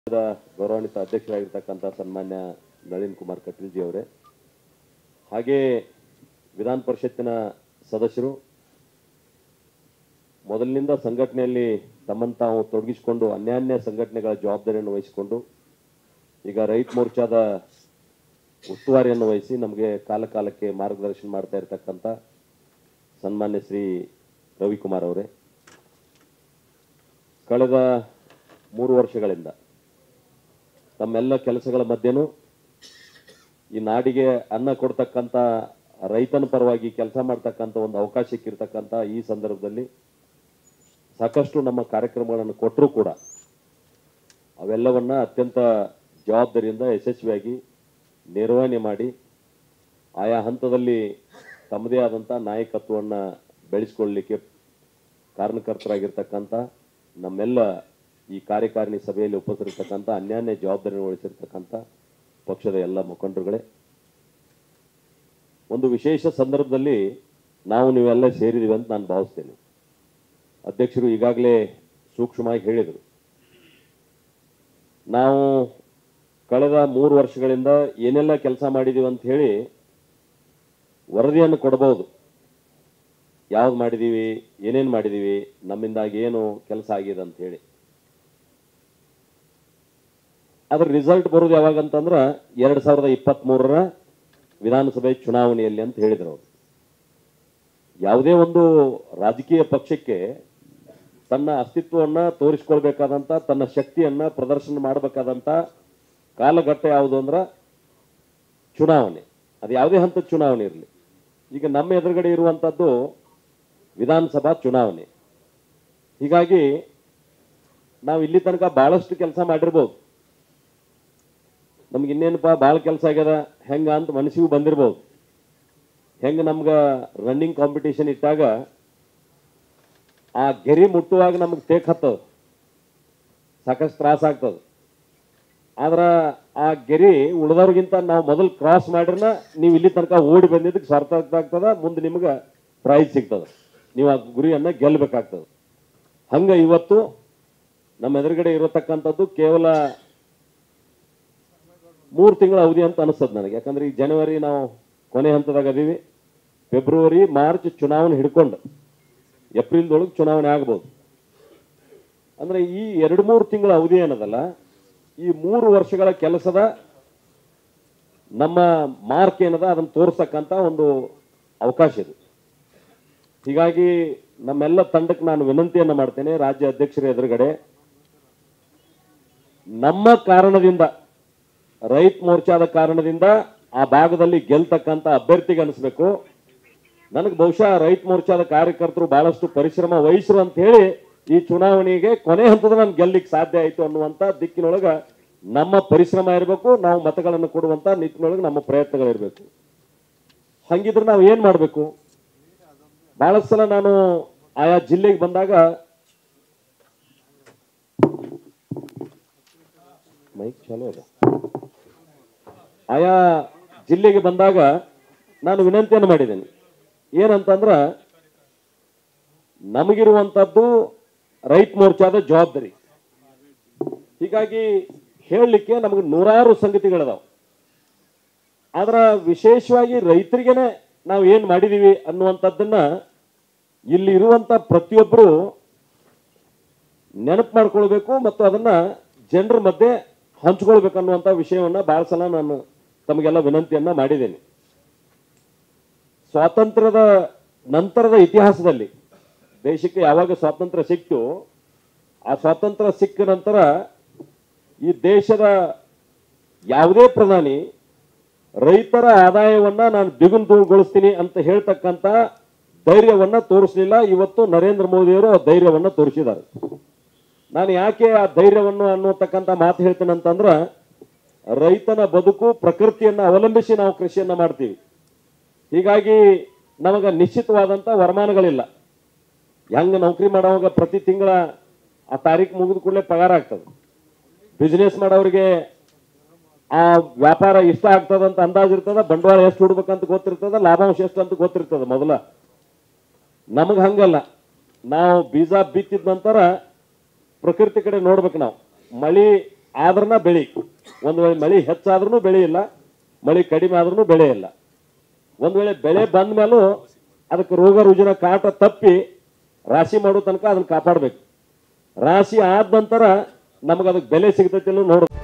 ಪಕ್ಷದ ಗೌರವಾನ್ವಿತ ಅಧ್ಯಕ್ಷರಾಗಿರ್ತಕ್ಕಂಥ ಸನ್ಮಾನ್ಯ ನಳಿನ್ ಕುಮಾರ್ ಕಟೀಲ್ಜಿ ಅವರೇ ಹಾಗೇ ವಿಧಾನ ಪರಿಷತ್ತಿನ ಸದಸ್ಯರು ಮೊದಲಿನಿಂದ ಸಂಘಟನೆಯಲ್ಲಿ ತಮ್ಮನ್ನು ತಾವು ತೊಡಗಿಸಿಕೊಂಡು ಅನ್ಯಾನ್ಯ ಸಂಘಟನೆಗಳ ಜವಾಬ್ದಾರಿಯನ್ನು ವಹಿಸಿಕೊಂಡು ಈಗ ರೈತ ಮೋರ್ಚಾದ ಉಸ್ತುವಾರಿಯನ್ನು ವಹಿಸಿ ನಮಗೆ ಕಾಲ ಕಾಲಕ್ಕೆ ಮಾರ್ಗದರ್ಶನ ಮಾಡ್ತಾ ಇರತಕ್ಕಂಥ ಸನ್ಮಾನ್ಯ ಶ್ರೀ ರವಿಕುಮಾರ್ ಅವರೇ ಕಳೆದ ಮೂರು ವರ್ಷಗಳಿಂದ ತಮ್ಮೆಲ್ಲ ಕೆಲಸಗಳ ಮಧ್ಯೆನೂ ಈ ನಾಡಿಗೆ ಅನ್ನ ಕೊಡ್ತಕ್ಕಂಥ ರೈತನ ಪರವಾಗಿ ಕೆಲಸ ಮಾಡ್ತಕ್ಕಂಥ ಒಂದು ಅವಕಾಶ ಸಿಕ್ಕಿರ್ತಕ್ಕಂಥ ಈ ಸಂದರ್ಭದಲ್ಲಿ ಸಾಕಷ್ಟು ನಮ್ಮ ಕಾರ್ಯಕ್ರಮಗಳನ್ನು ಕೊಟ್ಟರೂ ಕೂಡ ಅವೆಲ್ಲವನ್ನ ಅತ್ಯಂತ ಜವಾಬ್ದಾರಿಯಿಂದ ಯಶಸ್ವಿಯಾಗಿ ನಿರ್ವಹಣೆ ಮಾಡಿ ಆಯಾ ಹಂತದಲ್ಲಿ ತಮ್ಮದೇ ಆದಂಥ ನಾಯಕತ್ವವನ್ನು ಬೆಳೆಸ್ಕೊಳ್ಳಲಿಕ್ಕೆ ಕಾರಣಕರ್ತರಾಗಿರ್ತಕ್ಕಂಥ ನಮ್ಮೆಲ್ಲ ಈ ಕಾರ್ಯಕಾರಿಣಿ ಸಭೆಯಲ್ಲಿ ಉಪಸ್ಥಿತರ್ತಕ್ಕಂಥ ಅನ್ಯಾನ್ಯ ಜವಾಬ್ದಾರಿ ವಹಿಸಿರ್ತಕ್ಕಂಥ ಪಕ್ಷದ ಎಲ್ಲ ಮುಖಂಡರುಗಳೇ ಒಂದು ವಿಶೇಷ ಸಂದರ್ಭದಲ್ಲಿ ನಾವು ನೀವೆಲ್ಲ ಸೇರಿದ್ದೀವಿ ಅಂತ ನಾನು ಭಾವಿಸ್ತೇನೆ ಅಧ್ಯಕ್ಷರು ಈಗಾಗಲೇ ಸೂಕ್ಷ್ಮವಾಗಿ ಹೇಳಿದರು ನಾವು ಕಳೆದ ಮೂರು ವರ್ಷಗಳಿಂದ ಏನೆಲ್ಲ ಕೆಲಸ ಮಾಡಿದೀವಿ ಅಂತ ಹೇಳಿ ವರದಿಯನ್ನು ಕೊಡಬಹುದು ಯಾವ್ದು ಮಾಡಿದೀವಿ ಏನೇನು ಮಾಡಿದೀವಿ ನಮ್ಮಿಂದಾಗಿ ಏನು ಕೆಲಸ ಆಗಿದೆ ಅಂತ ಹೇಳಿ ಅದ್ರ ರಿಸಲ್ಟ್ ಬರೋದು ಯಾವಾಗ ಅಂತಂದ್ರ ಎರಡ್ ಸಾವಿರದ ಇಪ್ಪತ್ತ್ ಮೂರರ ವಿಧಾನಸಭೆ ಚುನಾವಣೆಯಲ್ಲಿ ಅಂತ ಹೇಳಿದ್ರು ಅವರು ಯಾವುದೇ ಒಂದು ರಾಜಕೀಯ ಪಕ್ಷಕ್ಕೆ ತನ್ನ ಅಸ್ತಿತ್ವವನ್ನ ತೋರಿಸ್ಕೊಳ್ಬೇಕಾದಂತ ತನ್ನ ಶಕ್ತಿಯನ್ನ ಪ್ರದರ್ಶನ ಮಾಡಬೇಕಾದಂತ ಕಾಲಘಟ್ಟ ಯಾವುದು ಅಂದ್ರ ಚುನಾವಣೆ ಅದು ಯಾವುದೇ ಹಂತದ ಚುನಾವಣೆ ಇರಲಿ ಈಗ ನಮ್ಮ ಎದುರುಗಡೆ ಇರುವಂತದ್ದು ವಿಧಾನಸಭಾ ಚುನಾವಣೆ ಹೀಗಾಗಿ ನಾವು ಇಲ್ಲಿ ತನಕ ಬಹಳಷ್ಟು ಕೆಲಸ ಮಾಡಿರ್ಬೋದು ನಮ್ಗೆ ಇನ್ನೇನಪ್ಪ ಭಾಳ ಕೆಲಸ ಆಗ್ಯದ ಹೆಂಗ ಅಂತ ಮನಸ್ಸಿಗೂ ಬಂದಿರ್ಬೋದು ಹೆಂಗ ನಮ್ಗ ರನ್ನಿಂಗ್ ಕಾಂಪಿಟೇಷನ್ ಇಟ್ಟಾಗ ಆ ಗೆರಿ ಮುಟ್ಟುವಾಗ ನಮಗೆ ತೇಕ್ ಹತ್ತದ ಸಾಕಷ್ಟು ತ್ರಾಸ ಆಗ್ತದ ಆದ್ರ ಆ ಗೆರಿ ಉಳಿದವ್ರಿಗಿಂತ ನಾವು ಮೊದಲು ಕ್ರಾಸ್ ಮಾಡಿರ್ನ ನೀವು ಇಲ್ಲಿ ತನಕ ಓಡಿ ಬಂದಿದ್ದಕ್ಕೆ ಸಾರ್ಥಕ ಆಗ್ತದ ಮುಂದೆ ನಿಮ್ಗೆ ಪ್ರೈಸ್ ಸಿಗ್ತದ ನೀವು ಆ ಗುರಿಯನ್ನ ಗೆಲ್ಲಬೇಕಾಗ್ತದ ಹಂಗ ಇವತ್ತು ನಮ್ಮ ಎದುರುಗಡೆ ಇರತಕ್ಕಂಥದ್ದು ಕೇವಲ ಮೂರು ತಿಂಗಳ ಅವಧಿ ಅಂತ ಅನಿಸ್ತದೆ ನನಗೆ ಯಾಕಂದ್ರೆ ಈ ಜನವರಿ ನಾವು ಕೊನೆ ಹಂತದಾಗ ಅದೀವಿ ಫೆಬ್ರವರಿ ಮಾರ್ಚ್ ಚುನಾವಣೆ ಹಿಡ್ಕೊಂಡು ಏಪ್ರಿಲ್ದೊಳಗೆ ಚುನಾವಣೆ ಆಗ್ಬೋದು ಅಂದ್ರೆ ಈ ಎರಡು ಮೂರು ತಿಂಗಳ ಅವಧಿ ಏನದಲ್ಲ ಈ ಮೂರು ವರ್ಷಗಳ ಕೆಲಸದ ನಮ್ಮ ಮಾರ್ಕ್ ಏನದ ಅದನ್ನು ತೋರ್ಸಕ್ಕಂತ ಒಂದು ಅವಕಾಶ ಇದು ಹೀಗಾಗಿ ನಮ್ಮೆಲ್ಲ ತಂಡಕ್ಕೆ ನಾನು ವಿನಂತಿಯನ್ನ ಮಾಡ್ತೇನೆ ರಾಜ್ಯ ಅಧ್ಯಕ್ಷರ ಎದುರುಗಡೆ ನಮ್ಮ ಕಾರಣದಿಂದ ರೈತ ಮೋರ್ಚಾದ ಕಾರಣದಿಂದ ಆ ಭಾಗದಲ್ಲಿ ಗೆಲ್ತಕ್ಕಂತ ಅಭ್ಯರ್ಥಿಗೆ ಅನಿಸ್ಬೇಕು ನನಗೆ ಬಹುಶಃ ರೈತ ಮೋರ್ಚಾದ ಕಾರ್ಯಕರ್ತರು ಬಹಳಷ್ಟು ಪರಿಶ್ರಮ ವಹಿಸ್ರು ಅಂತ ಹೇಳಿ ಈ ಚುನಾವಣೆಗೆ ಕೊನೆ ಹಂತದ ನಾನು ಗೆಲ್ಲಿಕ್ಕೆ ಸಾಧ್ಯ ಆಯಿತು ಅನ್ನುವಂತ ದಿಕ್ಕಿನೊಳಗ ನಮ್ಮ ಪರಿಶ್ರಮ ಇರಬೇಕು ನಾವು ಮತಗಳನ್ನು ಕೊಡುವಂತ ನಿಟ್ಟಿನೊಳಗೆ ನಮ್ಮ ಪ್ರಯತ್ನಗಳಿರಬೇಕು ಹಂಗಿದ್ರೆ ನಾವು ಏನ್ ಮಾಡಬೇಕು ಬಹಳಷ್ಟು ಸಲ ನಾನು ಆಯಾ ಜಿಲ್ಲೆಗೆ ಬಂದಾಗ ಮೈಕ್ ಚಾಲು ಅದ ಆಯಾ ಜಿಲ್ಲೆಗೆ ಬಂದಾಗ ನಾನು ವಿನಂತಿಯನ್ನು ಮಾಡಿದ್ದೇನೆ ಏನಂತಂದ್ರ ನಮಗಿರುವಂತದ್ದು ರೈತ ಮೋರ್ಚಾದ ಜವಾಬ್ದಾರಿ ಹೀಗಾಗಿ ಹೇಳಲಿಕ್ಕೆ ನಮಗೆ ನೂರಾರು ಸಂಗತಿಗಳಿದಾವ ಆದ್ರ ವಿಶೇಷವಾಗಿ ರೈತರಿಗೇನೆ ನಾವು ಏನ್ ಮಾಡಿದೀವಿ ಅನ್ನುವಂಥದ್ದನ್ನ ಇಲ್ಲಿ ಇರುವಂತ ಪ್ರತಿಯೊಬ್ಬರು ನೆನಪು ಮಾಡ್ಕೊಳ್ಬೇಕು ಮತ್ತು ಅದನ್ನ ಜನರ ಮಧ್ಯೆ ಹಂಚ್ಕೊಳ್ಬೇಕು ಅನ್ನುವಂಥ ವಿಷಯವನ್ನ ಬಹಳ ಸಲ ನಾನು ತಮಗೆಲ್ಲ ವಿನಂತಿಯನ್ನ ಮಾಡಿದ್ದೇನೆ ಸ್ವಾತಂತ್ರ್ಯದ ನಂತರದ ಇತಿಹಾಸದಲ್ಲಿ ದೇಶಕ್ಕೆ ಯಾವಾಗ ಸ್ವಾತಂತ್ರ್ಯ ಸಿಕ್ತು ಆ ಸ್ವಾತಂತ್ರ್ಯ ಸಿಕ್ಕ ನಂತರ ಈ ದೇಶದ ಯಾವುದೇ ಪ್ರಧಾನಿ ರೈತರ ಆದಾಯವನ್ನ ನಾನು ದ್ವಿಗುಣಗೊಳಿಸ್ತೀನಿ ಅಂತ ಹೇಳ್ತಕ್ಕಂತ ಧೈರ್ಯವನ್ನ ತೋರಿಸಲಿಲ್ಲ ಇವತ್ತು ನರೇಂದ್ರ ಮೋದಿಯವರು ಆ ಧೈರ್ಯವನ್ನ ತೋರಿಸಿದ್ದಾರೆ ನಾನು ಯಾಕೆ ಆ ಧೈರ್ಯವನ್ನು ಅನ್ನೋತಕ್ಕಂಥ ಮಾತು ಹೇಳ್ತೇನೆ ಅಂತಂದ್ರ ರೈತನ ಬದುಕು ಪ್ರಕೃತಿಯನ್ನ ಅವಲಂಬಿಸಿ ನಾವು ಕೃಷಿಯನ್ನ ಮಾಡ್ತೀವಿ ಹೀಗಾಗಿ ನಮಗ ನಿಶ್ಚಿತವಾದಂತ ವರಮಾನಗಳಿಲ್ಲ ಹೆಂಗ ನೌಕರಿ ಮಾಡೋವಾಗ ಪ್ರತಿ ತಿಂಗಳ ಆ ತಾರೀಕು ಮುಗಿದ ಕೂಡಲೇ ಪಗಾರ ಆಗ್ತದೆ ಬಿಸ್ನೆಸ್ ಮಾಡೋರಿಗೆ ಆ ವ್ಯಾಪಾರ ಇಷ್ಟ ಆಗ್ತದಂತ ಅಂದಾಜ್ ಇರ್ತದ ಬಂಡವಾಳ ಎಷ್ಟು ಹುಡ್ಬೇಕಂತ ಗೊತ್ತಿರ್ತದ ಲಾಭಾಂಶ ಎಷ್ಟು ಅಂತ ಗೊತ್ತಿರ್ತದ ಮೊದಲ ನಮಗ್ ಹಂಗಲ್ಲ ನಾವು ಬೀಜ ಬಿತ್ತಿದ ನಂತರ ಪ್ರಕೃತಿ ಕಡೆ ನೋಡ್ಬೇಕು ನಾವು ಮಳಿ ಆದ್ರನ ಬೆಳಿ ಒಂದು ವೇಳೆ ಮಳೆ ಹೆಚ್ಚಾದ್ರೂ ಬೆಳೆ ಇಲ್ಲ ಮಳೆ ಕಡಿಮೆ ಆದ್ರೂ ಬೆಳೆ ಇಲ್ಲ ಒಂದು ವೇಳೆ ಬೆಳೆ ಬಂದ ಮೇಲೂ ಅದಕ್ಕೆ ರೋಗ ರುಜಿನ ಕಾಟ ತಪ್ಪಿ ರಾಶಿ ಮಾಡೋ ತನಕ ಅದನ್ನ ಕಾಪಾಡಬೇಕು ರಾಶಿ ಆದ ನಂತರ ನಮಗೆ ಅದಕ್ಕೆ ಬೆಲೆ ಸಿಗ್ತೈತಿ ಅನ್ನೋದು ನೋಡ